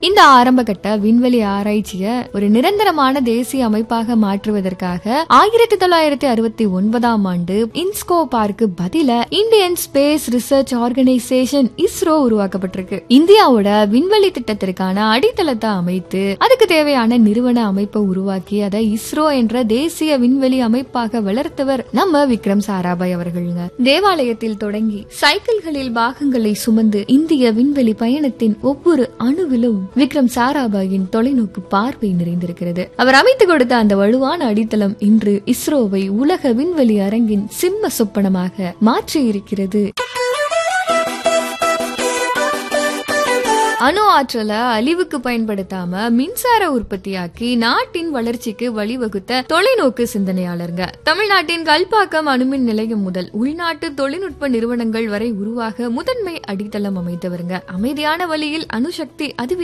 இந்த ஆரம்பகட்ட விண்வெளி ஆராய்ச்சிய ஒரு நிரந்தரமான தேசிய அமைப்பாக மாற்றுவதற்காக ஆயிரத்தி தொள்ளாயிரத்தி அறுபத்தி ஒன்பதாம் ஆண்டு இன்ஸ்கோ பார்க்கு பதில Indian Space Research Organisation ISRO உருவாக்கப்பட்டிருக்கு இந்தியாவோட விண்வெளி திட்டத்திற்கான அடித்தளத்தை அமைத்து அதுக்கு தேவையான நிறுவன அமைப்பை உருவாக்கி அதை இஸ்ரோ என்ற தேசிய விண்வெளி அமைப்பாக வளர்த்தவர் நம்ம விக்ரம் சாராபாய் அவர்களுங்க தேவாலயத்தில் தொடங்கி சைக்கிள்களில் பாகங்களை சுமந்து இந்திய விண்வெளி பயணத்தின் ஒவ்வொரு அணுவிலும் விக்ரம் சாராபாயின் தொலைநோக்கு பார்வை நிறைந்திருக்கிறது அவர் அமைத்து கொடுத்த அந்த வலுவான அடித்தளம் இன்று இஸ்ரோவை உலக விண்வெளி அரங்கின் சிம்ம சொப்பனமாக மாற்றி இருக்கிறது அணு ஆற்றலை அழிவுக்கு பயன்படுத்தாம மின்சார உற்பத்தியாக்கி நாட்டின் வளர்ச்சிக்கு வழிவகுத்த தொலைநோக்கு சிந்தனையாளருங்க தமிழ்நாட்டின் கல்பாக்கம் அணுமின் நிலையம் முதல் உள்நாட்டு தொழில்நுட்ப நிறுவனங்கள் வரை உருவாக முதன்மை அடித்தளம் அமைத்தவருங்க அமைதியான வழியில் அணுசக்தி அது